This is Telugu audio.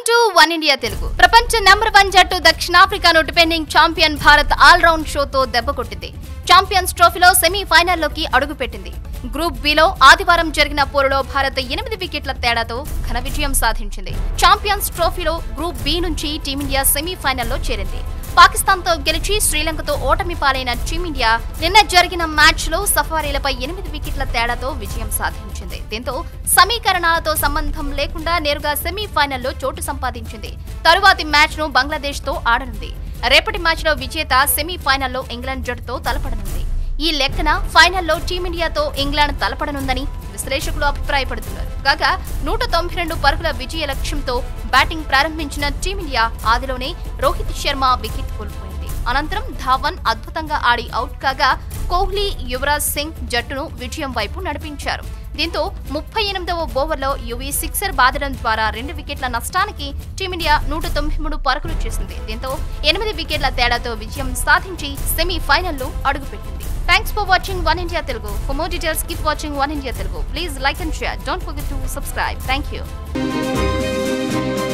టు వన్ ఇండియా తెలుగు ప్రపంచ నెంబర్ వన్ జట్టు దక్షిణాఫ్రికాను defending champion Bharat all round షోతో దెబ్బకొట్టింది ఛాంపియన్స్ ట్రోఫీలో సెమీ ఫైనల్లోకి అడుగుపెట్టింది గ్రూప్ బిలో ఆదివారం జరిగిన పోరులో భారత్ ఎనిమిది వికెట్ల తేడాతో ఘన విజయం సాధించింది ఛాంపియన్స్ ట్రోఫీలో గ్రూప్ బి నుంచి టీమిండియా సెమీ ఫైనల్లో చేరింది పాకిస్తాన్ తో గెలిచి శ్రీలంకతో ఓటమి పాలైన టీమిండియా నిన్న జరిగిన మ్యాచ్ లో సఫారీలపై ఎనిమిది వికెట్ల తేడాతో విజయం సాధించింది దీంతో సమీకరణాలతో సంబంధం లేకుండా నేరుగా సెమీ ఫైనల్లో చోటు సంపాదించింది తరువాతి మ్యాచ్ ను బంగ్లాదేశ్ తో ఆడనుంది రేపటి మ్యాచ్ లో విజేత సెమీ ఫైనల్లో ఇంగ్లాండ్ జట్టుతో తలపడనుంది ఈ లెక్కన ఫైనల్లో టీమిండియాతో ఇంగ్లాండ్ తలపడనుందని విశ్లేషకులు అభిప్రాయపడుతున్నారు కాగా నూట తొంభై రెండు పరుగుల విజయ లక్ష్యంతో బ్యాటింగ్ ప్రారంభించిన టీమిండియా ఆదిలోనే రోహిత్ శర్మ వికెట్ కోల్పోయింది అనంతరం ధావన్ అద్భుతంగా ఆడి అవుట్ కాగా కోహ్లీ యువరాజ్ సింగ్ జట్టును విజయం వైపు నడిపించారు దీంతో ముప్పై ఎనిమిదవ ఓవర్లో యువీ సిక్సర్ బాదడం ద్వారా రెండు వికెట్ల నష్టానికి టీమిండియా నూట తొంభై మూడు పరుగులు చేసింది దీంతో ఎనిమిది వికెట్ల తేడాతో విజయం సాధించి సెమీ ఫైనల్లో అడుగుపెట్టింది thanks for watching one India Telugu for more details keep watching one India Telugu please like and share don't forget to subscribe thank you